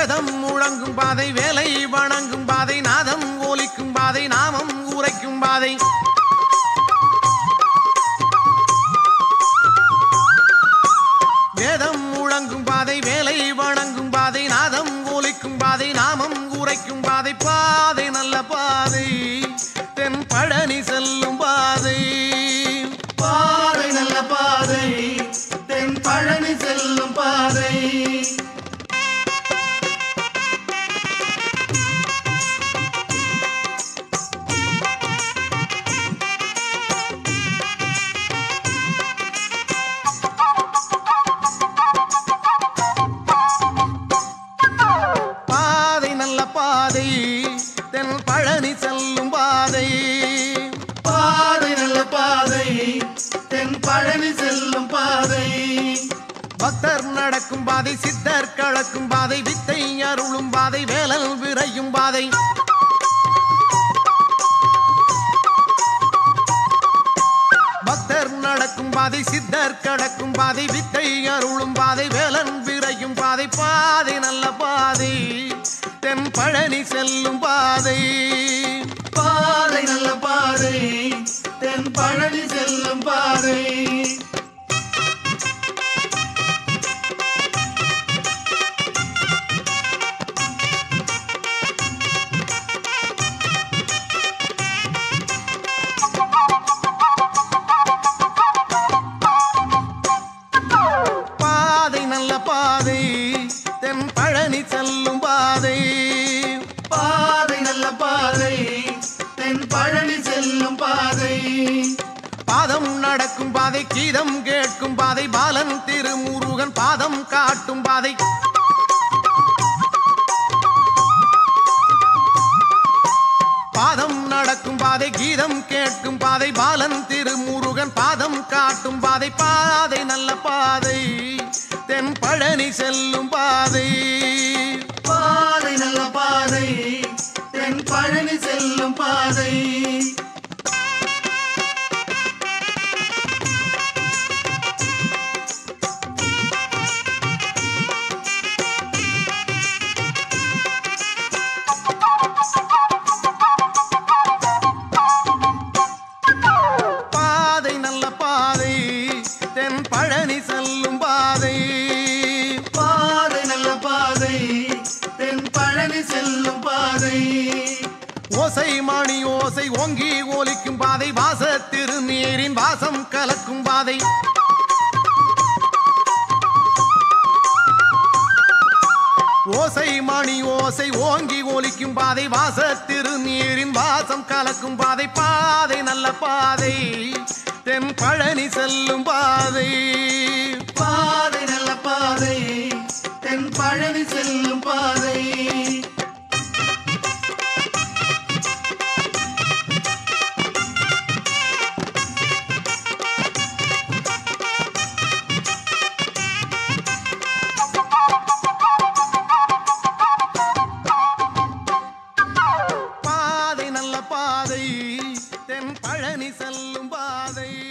வேதம் முழங்கும் பாதை வேலை வணங்கும் பாதை நாதம் ஒலிக்கும் பாதை நாமம் உரைக்கும் பாதை வேதம் முழங்கும் பாதை வேலை வணங்கும் பாதை நாதம் ஒலிக்கும் பாதை நாமம் உரைக்கும் பாதை பாதை நல்ல பாதை தென் பழனி செல்லும் பாதை பாதை நல்ல பாதை தென் பழனி செல்லும் பாதை பாதை நல்ல பாதை தென் பழனி செல்லும் பாதை பாதை நல்ல பாதை தென் பழனி செல்லும் பாதை பக்தர் நடக்கும் பாதை சித்தர் கழக்கும் பாதை வித்தை அருளும் பாதை வேலல் விரையும் பாதை பக்தர் நடக்கும் பாதை சித்தர் கடக்கும் பாதை வித்தை அருளும் பாதை வேலன் விரையும் பாதை பாதை நல்ல பாதை தென் பழனி செல்லும் பாதை பாதை நல்ல பாதை தென் பழனி செல்லும் பாதை பாதை நல்ல பாதை தென் பழனி செல்லும் பாதை பாதை நல்ல பாதை தென் பழனி செல்லும் பாதை பாதம் நடக்கும் பாதை கீதம் கேட்கும் பாதை பாலன் திருமுருகன் பாதம் காட்டும் பாதை பாதம் நடக்கும் பாதை கீதம் கேட்கும் பாதை பாலன் திருமுருகன் பாதம் காட்டும் பாதை பாதை நல்ல பாதை தென் பழனி செல்லும் பாதை பாதை நல்ல பாதை தென் பழனி செல்லும் பாதை பாதை நல்ல பாதை தென் பழனி செல்லும் பாதை பாதை நல்ல பாதை தென் பழனி செல்லும் பாதை ஓசை மணி ஓசை ஓங்கி ஒலிக்கும் பாதை வாச திருநீரின் வாசம் கலக்கும் பாதை ஓசை மணி ஓசை ஓங்கி ஒலிக்கும் பாதை வாச திருநீரின் வாசம் கலக்கும் பாதை பாதை நல்ல பாதை தென் பழனி செல்லும் பாதை பாதை நல்ல பாதை தென் பழனி செல்லும் பாதை பாதை நல்ல பாதை தென் பழனி செல்லும் பாதை